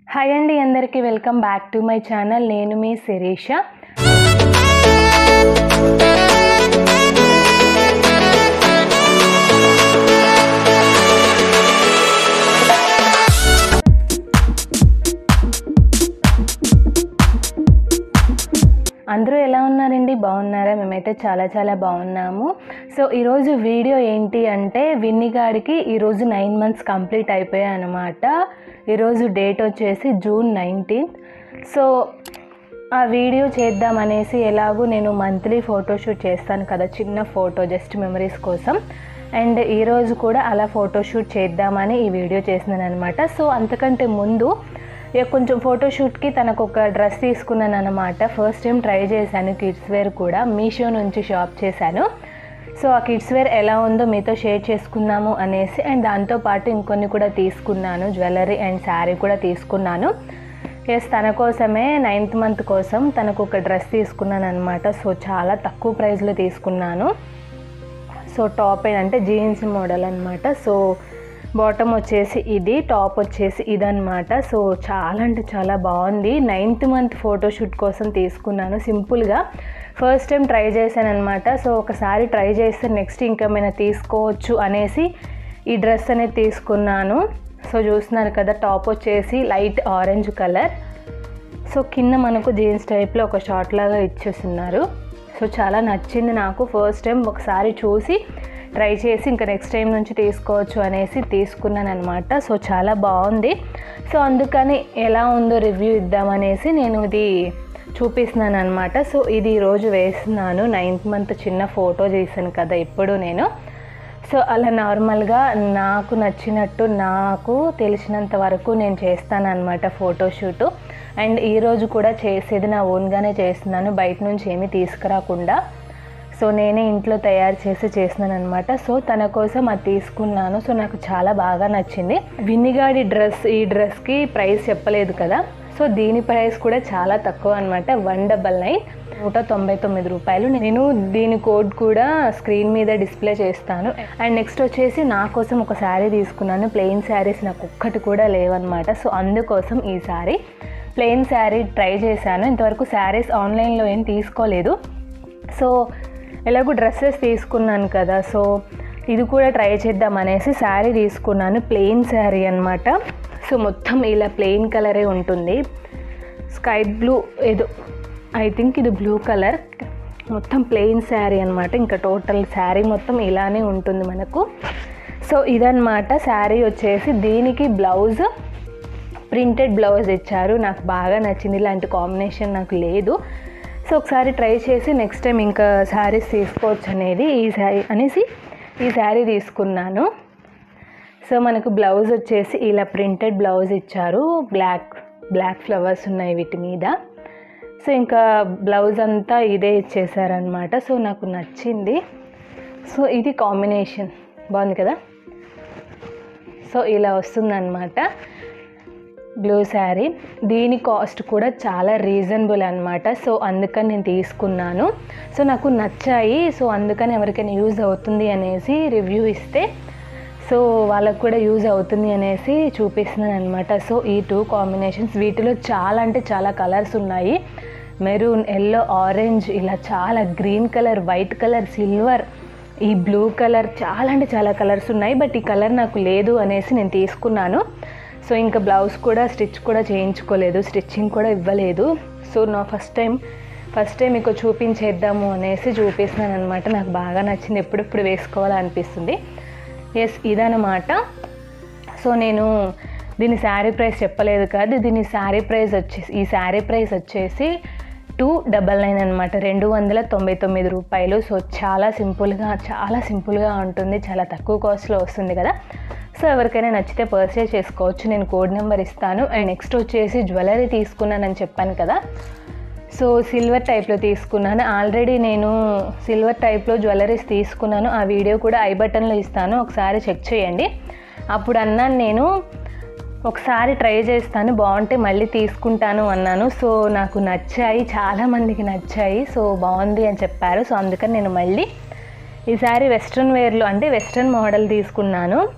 hi అండి అందరికీ welcome back to my channel నేను మీ శిరీష అందరూ ఎలా ఉన్నారండి బాగున్నారా మేమైతే చాలా చాలా బాగున్నాము సో ఈరోజు వీడియో ఏంటి అంటే విన్నిగాడికి ఈరోజు నైన్ మంత్స్ కంప్లీట్ అయిపోయాయి అనమాట ఈరోజు డేట్ వచ్చేసి జూన్ నైన్టీన్త్ సో ఆ వీడియో చేద్దామనేసి ఎలాగో నేను మంత్లీ ఫోటోషూట్ చేస్తాను కదా చిన్న ఫోటో జస్ట్ మెమరీస్ కోసం అండ్ ఈరోజు కూడా అలా ఫోటోషూట్ చేద్దామని ఈ వీడియో చేస్తున్నాను అనమాట సో అంతకంటే ముందు ఇక కొంచెం ఫోటోషూట్కి తనకు ఒక డ్రెస్ తీసుకున్నాను అనమాట ఫస్ట్ టైం ట్రై చేశాను కిడ్స్ వేర్ కూడా మీషో నుంచి షాప్ చేశాను సో ఆ కిడ్స్ వేర్ ఎలా ఉందో మీతో షేర్ చేసుకుందాము అనేసి అండ్ దాంతోపాటు ఇంకొన్ని కూడా తీసుకున్నాను జ్యువెలరీ అండ్ శారీ కూడా తీసుకున్నాను ఎస్ తన కోసమే నైన్త్ మంత్ కోసం తనకు ఒక డ్రెస్ తీసుకున్నాను అనమాట సో చాలా తక్కువ ప్రైస్లో తీసుకున్నాను సో టాప్ ఏంటంటే జీన్స్ మోడల్ అనమాట సో బాటమ్ వచ్చేసి ఇది టాప్ వచ్చేసి ఇదనమాట సో చాలా అంటే చాలా బాగుంది నైన్త్ మంత్ ఫోటోషూట్ కోసం తీసుకున్నాను సింపుల్గా ఫస్ట్ టైం ట్రై చేశాను అనమాట సో ఒకసారి ట్రై చేస్తే నెక్స్ట్ ఇంకేమైనా తీసుకోవచ్చు అనేసి ఈ డ్రెస్ అనేది తీసుకున్నాను సో చూస్తున్నారు కదా టాప్ వచ్చేసి లైట్ ఆరెంజ్ కలర్ సో కింద మనకు జీన్స్ టైప్లో ఒక షార్ట్ లాగా ఇచ్చేస్తున్నారు సో చాలా నచ్చింది నాకు ఫస్ట్ టైం ఒకసారి చూసి ట్రై చేసి ఇంకా నెక్స్ట్ టైం నుంచి తీసుకోవచ్చు అనేసి తీసుకున్నాను అనమాట సో చాలా బాగుంది సో అందుకని ఎలా ఉందో రివ్యూ ఇద్దామనేసి నేను ఇది చూపిస్తున్నాను అనమాట సో ఇది ఈరోజు వేస్తున్నాను నైన్త్ మంత్ చిన్న ఫోటో చేశాను కదా ఇప్పుడు నేను సో అలా నార్మల్గా నాకు నచ్చినట్టు నాకు తెలిసినంత వరకు నేను చేస్తాను అనమాట ఫోటోషూటు అండ్ ఈరోజు కూడా చేసేది నా ఓన్గానే చేస్తున్నాను బయట నుంచి ఏమీ తీసుకురాకుండా సో నేనే ఇంట్లో తయారు చేసి చేస్తున్నాను అనమాట సో తన కోసం అది తీసుకున్నాను సో నాకు చాలా బాగా నచ్చింది విన్నిగాడి డ్రెస్ ఈ డ్రెస్కి ప్రైస్ చెప్పలేదు కదా సో దీని ప్రైస్ కూడా చాలా తక్కువ అనమాట వన్ డబల్ నైన్ నూట తొంభై తొమ్మిది రూపాయలు నేను దీని కోడ్ కూడా స్క్రీన్ మీద డిస్ప్లే చేస్తాను అండ్ నెక్స్ట్ వచ్చేసి నా కోసం ఒక శారీ తీసుకున్నాను ప్లెయిన్ శారీస్ నాకు ఒక్కటి కూడా లేవన్నమాట సో అందుకోసం ఈ శారీ ప్లెయిన్ శారీ ట్రై చేశాను ఇంతవరకు శారీస్ ఆన్లైన్లో ఏం తీసుకోలేదు సో ఎలాగో డ్రెస్సెస్ తీసుకున్నాను కదా సో ఇది కూడా ట్రై చేద్దాం అనేసి శారీ తీసుకున్నాను ప్లెయిన్ శారీ అనమాట సో మొత్తం ఇలా ప్లెయిన్ కలరే ఉంటుంది స్కై బ్లూ ఏదో ఐ థింక్ ఇది బ్లూ కలర్ మొత్తం ప్లెయిన్ శారీ అనమాట ఇంకా టోటల్ శారీ మొత్తం ఇలానే ఉంటుంది మనకు సో ఇదనమాట శారీ వచ్చేసి దీనికి బ్లౌజ్ ప్రింటెడ్ బ్లౌజ్ ఇచ్చారు నాకు బాగా నచ్చింది ఇలాంటి కాంబినేషన్ నాకు లేదు సో ఒకసారి ట్రై చేసి నెక్స్ట్ టైం ఇంకా శారీస్ తీసుకోవచ్చు అనేది ఈ శారీ అనేసి ఈ శారీ తీసుకున్నాను సో మనకు బ్లౌజ్ వచ్చేసి ఇలా ప్రింటెడ్ బ్లౌజ్ ఇచ్చారు బ్లాక్ బ్లాక్ ఫ్లవర్స్ ఉన్నాయి వీటి మీద సో ఇంకా బ్లౌజ్ అంతా ఇదే ఇచ్చేసారనమాట సో నాకు నచ్చింది సో ఇది కాంబినేషన్ బాగుంది కదా సో ఇలా వస్తుందన్నమాట బ్లూ శారీ దీని కాస్ట్ కూడా చాలా రీజనబుల్ అనమాట సో అందుకని నేను తీసుకున్నాను సో నాకు నచ్చాయి సో అందుకని ఎవరికైనా యూజ్ అవుతుంది అనేసి రివ్యూ ఇస్తే సో వాళ్ళకు కూడా యూజ్ అవుతుంది అనేసి చూపిస్తున్నాను అనమాట సో ఈ టూ కాంబినేషన్స్ వీటిలో చాలా అంటే చాలా కలర్స్ ఉన్నాయి మెరూన్ ఎల్లో ఆరెంజ్ ఇలా చాలా green colour white colour silver ఈ బ్లూ కలర్ చాలా అంటే చాలా కలర్స్ ఉన్నాయి బట్ ఈ కలర్ నాకు లేదు అనేసి నేను తీసుకున్నాను సో ఇంకా బ్లౌజ్ కూడా స్టిచ్ కూడా చేయించుకోలేదు స్టిచ్చింగ్ కూడా ఇవ్వలేదు సో నా ఫస్ట్ టైం ఫస్ట్ టైం మీకు చూపించేద్దాము అనేసి చూపిస్తున్నాను అనమాట నాకు బాగా నచ్చింది ఎప్పుడెప్పుడు వేసుకోవాలనిపిస్తుంది ఎస్ ఇదనమాట సో నేను దీని శారీ ప్రైస్ చెప్పలేదు కాదు దీని శారీ ప్రైస్ వచ్చేసి ఈ శారీ ప్రైస్ వచ్చేసి టూ డబల్ నైన్ అనమాట రెండు వందల తొంభై తొమ్మిది రూపాయలు సో చాలా సింపుల్గా చాలా సింపుల్గా ఉంటుంది చాలా తక్కువ కాస్ట్లో వస్తుంది కదా సో ఎవరికైనా నచ్చితే పర్చేస్ చేసుకోవచ్చు నేను కోడ్ నెంబర్ ఇస్తాను అండ్ నెక్స్ట్ వచ్చేసి జ్యువెలరీ తీసుకున్నానని చెప్పాను కదా సో సిల్వర్ టైప్లో తీసుకున్నాను ఆల్రెడీ నేను సిల్వర్ టైప్లో జ్యువెలరీస్ తీసుకున్నాను ఆ వీడియో కూడా ఐ బటన్లో ఇస్తాను ఒకసారి చెక్ చేయండి అప్పుడు అన్నాను నేను ఒకసారి ట్రై చేస్తాను బాగుంటే మళ్ళీ తీసుకుంటాను అన్నాను సో నాకు నచ్చాయి చాలామందికి నచ్చాయి సో బాగుంది అని చెప్పారు సో అందుకని నేను మళ్ళీ ఈసారి వెస్ట్రన్ వేర్లో అంటే వెస్ట్రన్ మోడల్ తీసుకున్నాను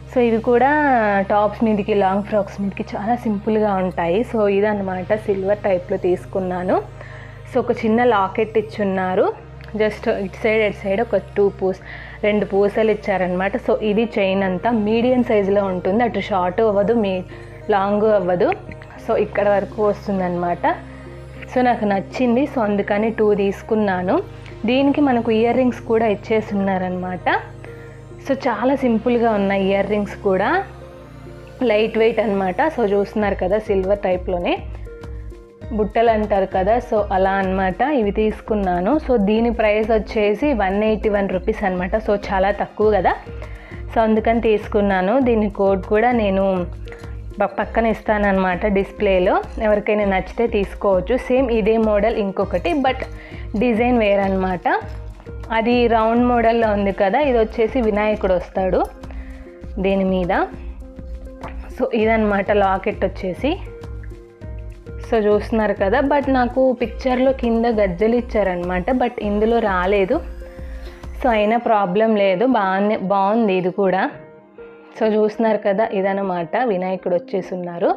సో ఇవి కూడా టాప్స్ మీదకి లాంగ్ ఫ్రాక్స్ మీదకి చాలా సింపుల్గా ఉంటాయి సో ఇదన్నమాట సిల్వర్ టైప్లో తీసుకున్నాను సో ఒక చిన్న లాకెట్ ఇచ్చున్నారు జస్ట్ ఇటు సైడ్ ఇటు సైడ్ ఒక టూ పూస్ రెండు పూసలు ఇచ్చారనమాట సో ఇది చైన్ అంతా మీడియం సైజులో ఉంటుంది అటు షార్ట్ అవ్వదు మీ లాంగ్ అవ్వదు సో ఇక్కడ వరకు వస్తుందన్నమాట సో నాకు నచ్చింది సో అందుకని టూ తీసుకున్నాను దీనికి మనకు ఇయర్ రింగ్స్ కూడా ఇచ్చేసి ఉన్నారనమాట సో చాలా సింపుల్గా ఉన్నాయి ఇయర్ రింగ్స్ కూడా లైట్ వెయిట్ అనమాట సో చూస్తున్నారు కదా సిల్వర్ టైప్లోనే బుట్టలు అంటారు కదా సో అలా అన్నమాట ఇవి తీసుకున్నాను సో దీని ప్రైస్ వచ్చేసి వన్ ఎయిటీ వన్ రూపీస్ అనమాట సో చాలా తక్కువ కదా సో అందుకని తీసుకున్నాను దీని కోడ్ కూడా నేను ప- పక్కన ఇస్తానన్నమాట డిస్ప్లేలో ఎవరికైనా నచ్చితే తీసుకోవచ్చు సేమ్ ఇదే మోడల్ ఇంకొకటి బట్ డిజైన్ వేరనమాట అది రౌండ్ మోడల్లో ఉంది కదా ఇది వచ్చేసి వినాయకుడు వస్తాడు దీని మీద సో ఇదన్నమాట లాకెట్ వచ్చేసి సో చూస్తున్నారు కదా బట్ నాకు పిక్చర్లో కింద గజ్జలు ఇచ్చారనమాట బట్ ఇందులో రాలేదు సో అయినా ప్రాబ్లం లేదు బాగానే బాగుంది ఇది కూడా సో చూస్తున్నారు కదా ఇదనమాట వినాయకుడు వచ్చేసి ఉన్నారు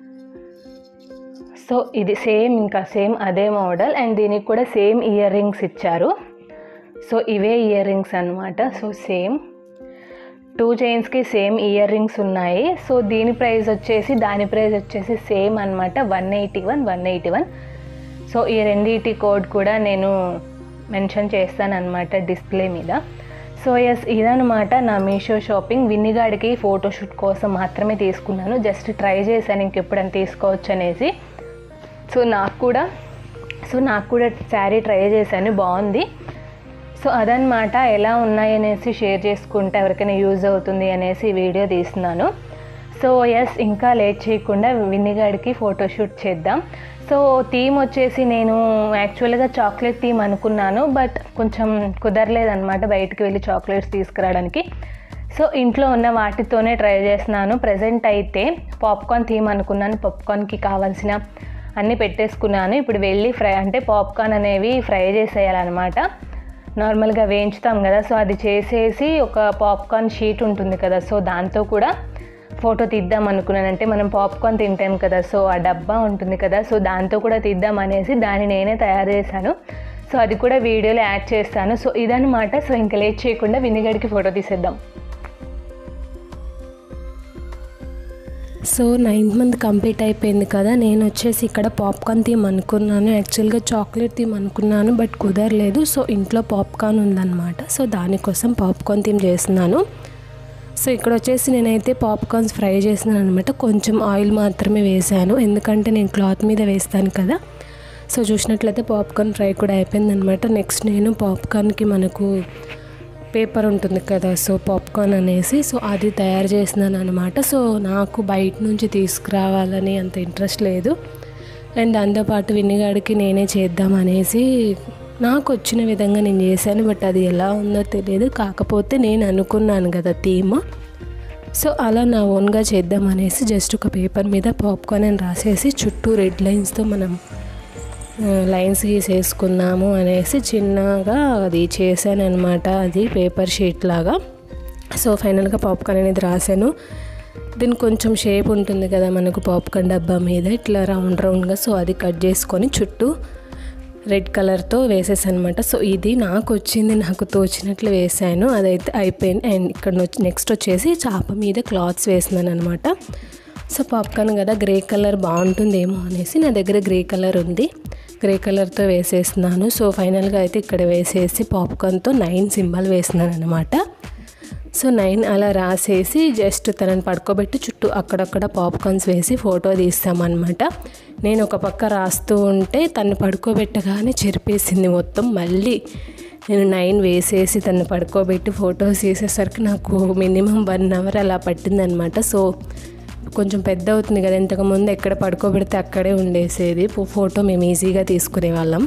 సో ఇది సేమ్ ఇంకా సేమ్ అదే మోడల్ అండ్ దీనికి కూడా సేమ్ ఇయర్ రింగ్స్ ఇచ్చారు సో ఇవే ఇయర్ రింగ్స్ అనమాట సో సేమ్ టూ చైన్స్కి సేమ్ ఇయర్ రింగ్స్ ఉన్నాయి సో దీని ప్రైస్ వచ్చేసి దాని ప్రైస్ వచ్చేసి సేమ్ అనమాట one eighty one one eighty one so ఈ రెండింటి కోడ్ కూడా నేను మెన్షన్ చేస్తాను అనమాట డిస్ప్లే మీద సో ఎస్ ఇదనమాట నా మీషో షాపింగ్ విన్నిగాడికి ఫోటోషూట్ కోసం మాత్రమే తీసుకున్నాను జస్ట్ ట్రై చేశాను ఇంకెప్పుడైనా తీసుకోవచ్చు అనేసి సో నాకు కూడా సో నాకు కూడా శారీ ట్రై చేశాను బాగుంది సో అదనమాట ఎలా ఉన్నాయి అనేసి షేర్ చేసుకుంటే ఎవరికైనా యూజ్ అవుతుంది అనేసి ఈ వీడియో తీస్తున్నాను సో ఎస్ ఇంకా లేట్ చేయకుండా విన్నిగాడికి ఫోటోషూట్ చేద్దాం సో థీమ్ వచ్చేసి నేను యాక్చువల్గా చాక్లెట్ థీమ్ అనుకున్నాను బట్ కొంచెం కుదరలేదన్నమాట బయటికి వెళ్ళి చాక్లెట్స్ తీసుకురావడానికి సో ఇంట్లో ఉన్న వాటితోనే ట్రై చేస్తున్నాను ప్రజెంట్ అయితే పాప్కార్న్ థీమ్ అనుకున్నాను పాప్కార్న్కి కావాల్సిన అన్నీ పెట్టేసుకున్నాను ఇప్పుడు వెళ్ళి ఫ్రై అంటే పాప్కార్న్ అనేవి ఫ్రై చేసేయాలన్నమాట నార్మల్గా వేయించుతాం కదా సో అది చేసేసి ఒక పాప్కార్న్ షీట్ ఉంటుంది కదా సో దాంతో కూడా ఫోటో తీద్దాం అనుకున్నాను అంటే మనం పాప్కార్న్ తింటాం కదా సో ఆ డబ్బా ఉంటుంది కదా సో దాంతో కూడా తీద్దాం అనేసి దాన్ని నేనే తయారు చేశాను సో అది కూడా వీడియోలో యాడ్ చేస్తాను సో ఇదనమాట సో ఇంకా లేట్ చేయకుండా వినిగడికి ఫోటో తీసేద్దాం సో నైన్త్ మంత్ కంప్లీట్ అయిపోయింది కదా నేను వచ్చేసి ఇక్కడ పాప్కార్న్ థీమ్ అనుకున్నాను యాక్చువల్గా చాక్లెట్ థీమ్ అనుకున్నాను బట్ కుదరలేదు సో ఇంట్లో పాప్కార్న్ ఉందన్నమాట సో దానికోసం పాప్కార్న్ థీమ్ చేస్తున్నాను సో ఇక్కడ వచ్చేసి నేనైతే పాప్కార్న్స్ ఫ్రై చేసినాను అనమాట కొంచెం ఆయిల్ మాత్రమే వేశాను ఎందుకంటే నేను క్లాత్ మీద వేస్తాను కదా సో చూసినట్లయితే పాప్కార్న్ ఫ్రై కూడా అయిపోయిందనమాట నెక్స్ట్ నేను పాప్కార్న్కి మనకు పేపర్ ఉంటుంది కదా సో పాప్కార్న్ అనేసి సో అది తయారు చేసినాను అనమాట సో నాకు బయట నుంచి తీసుకురావాలని అంత ఇంట్రెస్ట్ లేదు అండ్ దాంతోపాటు వినిగాడికి నేనే చేద్దాం అనేసి నాకు వచ్చిన విధంగా నేను చేశాను బట్ అది ఎలా ఉందో తెలియదు కాకపోతే నేను అనుకున్నాను కదా థీమ్ సో అలా నా ఓన్గా చేద్దాం అనేసి జస్ట్ ఒక పేపర్ మీద పాప్కార్న్ అని రాసేసి చుట్టూ రెడ్ లైన్స్తో మనం లైన్స్ గీసేసుకుందాము అనేసి చిన్నగా అది చేశాను అనమాట అది పేపర్ షీట్ లాగా సో ఫైనల్గా పాప్కార్న్ అనేది రాశాను దీనికి కొంచెం షేప్ ఉంటుంది కదా మనకు పాప్కార్న్ డబ్బా మీద ఇట్లా రౌండ్ రౌండ్గా సో అది కట్ చేసుకొని చుట్టూ రెడ్ కలర్తో వేసేసాను అనమాట సో ఇది నాకు వచ్చింది నాకు తోచినట్లు వేసాను అదైతే అయిపోయింది అండ్ ఇక్కడ నెక్స్ట్ వచ్చేసి చాప మీద క్లాత్స్ వేసినాను అనమాట సో పాప్కార్న్ కదా గ్రే కలర్ బాగుంటుందేమో అనేసి నా దగ్గర గ్రే కలర్ ఉంది గ్రే కలర్తో వేసేస్తున్నాను సో ఫైనల్గా అయితే ఇక్కడ వేసేసి పాప్కార్న్తో నైన్ సింబల్ వేసినాను అనమాట సో నైన్ అలా రాసేసి జస్ట్ తనని పడుకోబెట్టి చుట్టూ అక్కడక్కడ పాప్కార్న్స్ వేసి ఫోటో తీస్తామన్నమాట నేను ఒక పక్క రాస్తూ ఉంటే తను పడుకోబెట్టగానే చెరిపేసింది మొత్తం మళ్ళీ నేను నైన్ వేసేసి తను పడుకోబెట్టి ఫొటోస్ తీసేసరికి నాకు మినిమం వన్ అవర్ అలా పట్టిందనమాట సో కొంచెం పెద్ద అవుతుంది కదా ఇంతకుముందు ఎక్కడ పడుకోబెడితే అక్కడే ఉండేసేది ఫోటో మేము ఈజీగా తీసుకునే వాళ్ళం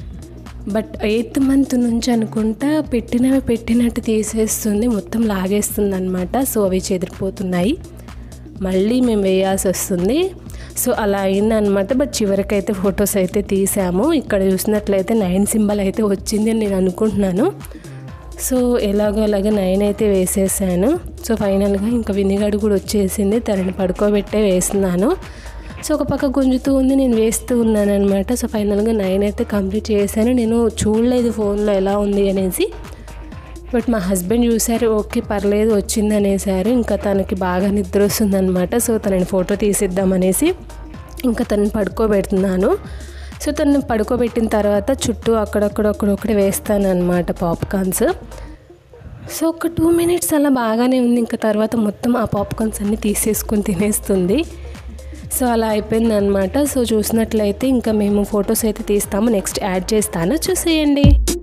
బట్ ఎయిత్ మంత్ నుంచి అనుకుంటా పెట్టినవి పెట్టినట్టు తీసేస్తుంది మొత్తం లాగేస్తుంది అనమాట సో అవి చెదిరిపోతున్నాయి మళ్ళీ మేము వేయాల్సి వస్తుంది సో అలా అయిందనమాట బట్ చివరికైతే ఫొటోస్ అయితే తీసాము ఇక్కడ చూసినట్లయితే నైన్ సింబల్ అయితే వచ్చింది అని నేను అనుకుంటున్నాను సో ఎలాగో అలాగ నైన్ అయితే వేసేసాను సో ఫైనల్గా ఇంకా వినిగాడు కూడా వచ్చేసింది తనని పడుకోబెట్టే వేస్తున్నాను సో ఒక పక్క గుంజుతూ ఉంది నేను వేస్తూ ఉన్నాను అనమాట సో ఫైనల్గా నైన్ అయితే కంప్లీట్ చేశాను నేను చూడలేదు ఫోన్లో ఎలా ఉంది అనేసి బట్ మా హస్బెండ్ చూసారు ఓకే పర్లేదు వచ్చింది అనేసారు ఇంకా తనకి బాగా నిద్ర వస్తుందన్నమాట సో తనని ఫోటో తీసిద్దామనేసి ఇంకా తనని పడుకోబెడుతున్నాను సో తనని పడుకోబెట్టిన తర్వాత చుట్టూ అక్కడక్కడ అక్కడొక్కడే వేస్తాను అనమాట పాప్కార్న్స్ సో ఒక టూ మినిట్స్ అలా బాగానే ఉంది ఇంకా తర్వాత మొత్తం ఆ పాప్కార్న్స్ అన్నీ తీసేసుకొని తినేస్తుంది సో అలా అయిపోయింది అనమాట సో చూసినట్లయితే ఇంకా మేము ఫొటోస్ అయితే తీస్తాము నెక్స్ట్ యాడ్ చేస్తాను చూసేయండి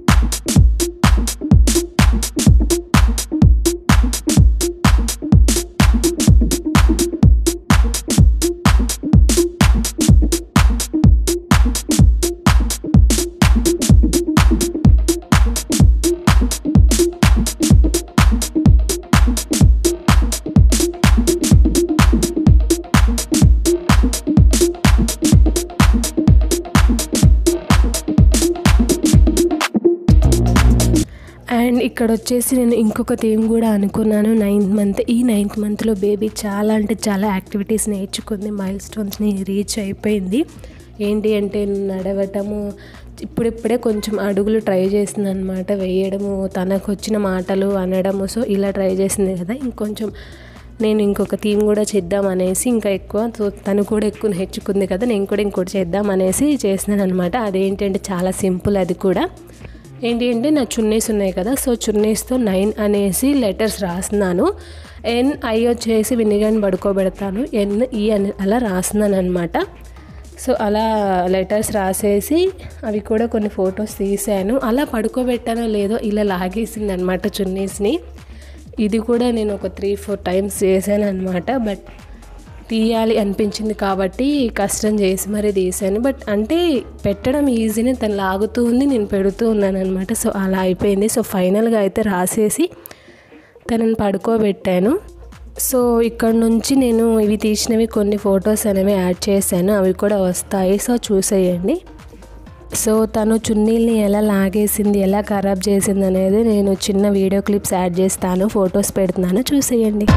అండ్ ఇక్కడ వచ్చేసి నేను ఇంకొక థీమ్ కూడా అనుకున్నాను నైన్త్ మంత్ ఈ నైన్త్ మంత్లో బేబీ చాలా అంటే చాలా యాక్టివిటీస్ నేర్చుకుంది మైల్ స్టోన్స్ని రీచ్ అయిపోయింది ఏంటి అంటే నడవటము ఇప్పుడిప్పుడే కొంచెం అడుగులు ట్రై చేసింది అనమాట వేయడము తనకు వచ్చిన మాటలు అనడము సో ఇలా ట్రై చేసింది కదా ఇంకొంచెం నేను ఇంకొక థీమ్ కూడా చేద్దాం అనేసి ఇంకా ఎక్కువ సో తను కూడా ఎక్కువ నేర్చుకుంది కదా నేను కూడా ఇంకోటి చేద్దాం అనేసి చేసినాను అనమాట అదేంటంటే చాలా సింపుల్ అది కూడా ఏంటి అంటే నా చున్నీస్ ఉన్నాయి కదా సో చున్నీస్తో నైన్ అనేసి లెటర్స్ రాస్తున్నాను ఎన్ ఐ వచ్చేసి వినిగాని పడుకోబెడతాను ఎన్ ఈ అని అలా రాస్తున్నాను అనమాట సో అలా లెటర్స్ రాసేసి అవి కూడా కొన్ని ఫొటోస్ తీసాను అలా పడుకోబెట్టానో లేదో ఇలా లాగేసింది అనమాట చున్నీస్ని ఇది కూడా నేను ఒక త్రీ ఫోర్ టైమ్స్ చేశాను అనమాట బట్ తీయాలి అనిపించింది కాబట్టి కష్టం చేసి మరీ తీసాను బట్ అంటే పెట్టడం ఈజీనే తను లాగుతూ ఉంది నేను పెడుతూ ఉన్నాను అనమాట సో అలా అయిపోయింది సో ఫైనల్గా అయితే రాసేసి తనని పడుకోబెట్టాను సో ఇక్కడ నుంచి నేను ఇవి తీసినవి కొన్ని ఫొటోస్ అనేవి యాడ్ చేశాను అవి కూడా వస్తాయి సో చూసేయండి సో తను చున్నీల్ని ఎలా లాగేసింది ఎలా ఖరాబ్ చేసింది అనేది నేను చిన్న వీడియో క్లిప్స్ యాడ్ చేస్తాను ఫొటోస్ పెడుతున్నాను చూసేయండి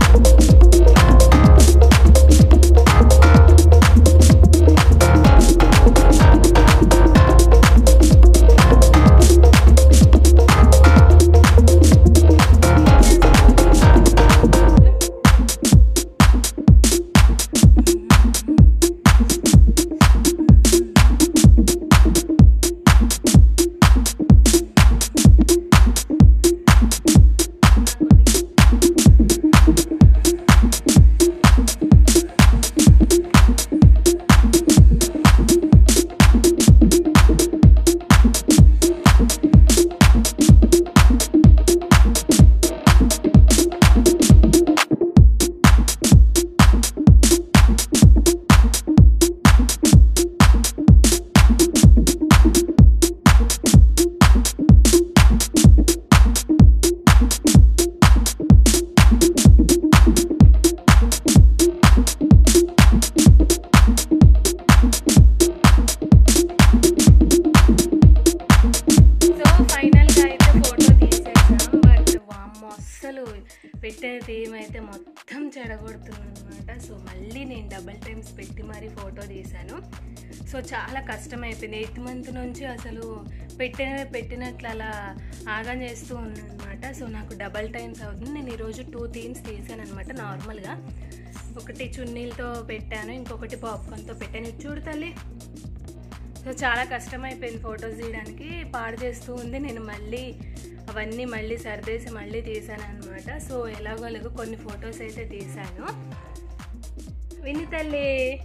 సో ఫైనల్గా అయితే ఫోటో తీసేసాం బట్ వామ్మో అస్సలు పెట్టిన థీమ్ అయితే మొత్తం చెడగొడుతుంది అనమాట సో మళ్ళీ నేను డబల్ టైమ్స్ పెట్టి మరీ ఫోటో తీశాను సో చాలా కష్టం అయిపోయింది ఎయిత్ మంత్ నుంచి అసలు పెట్టిన పెట్టినట్లు అలా ఆగం చేస్తూ ఉన్నాను అనమాట సో నాకు డబల్ టైమ్స్ అవుతుంది నేను ఈరోజు టూ థీమ్స్ తీసాను అనమాట నార్మల్గా ఒకటి చున్నీలతో పెట్టాను ఇంకొకటి పాప్కార్న్తో పెట్టాను ఇది చూడు తల్లి సో చాలా కష్టమైపోయింది ఫొటోస్ తీయడానికి పాడు చేస్తూ ఉంది నేను మళ్ళీ అవన్నీ మళ్ళీ సర్దేసి మళ్ళీ తీసాను అనమాట సో ఎలాగో అలాగో కొన్ని ఫొటోస్ అయితే తీసాను విని తల్లి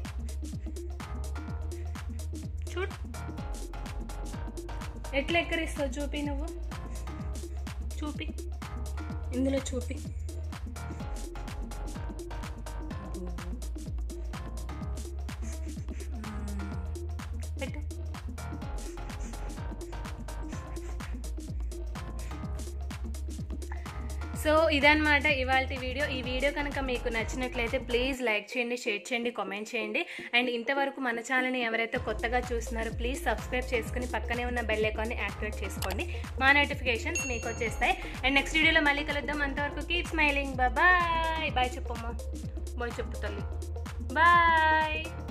చూడు ఎట్లా ఎక్కరిస్తావు చూపి నువ్వు చూపి ఇందులో చూపి పెట్టు సో ఇదన్నమాట ఇవాళ వీడియో ఈ వీడియో కనుక మీకు నచ్చినట్లయితే ప్లీజ్ లైక్ చేయండి షేర్ చేయండి కామెంట్ చేయండి అండ్ ఇంతవరకు మన ఛానల్ని ఎవరైతే కొత్తగా చూస్తున్నారో ప్లీజ్ సబ్స్క్రైబ్ చేసుకుని పక్కనే ఉన్న బెల్ ఐకాన్ని యాక్టివేట్ చేసుకోండి మా నోటిఫికేషన్స్ మీకు వచ్చేస్తాయి అండ్ నెక్స్ట్ వీడియోలో మళ్ళీ కలుద్దాం అంతవరకు కీప్ స్మైలింగ్ బాయ్ బాయ్ చెప్పమ్మా బాయ్ చెప్పు తల్లి బాయ్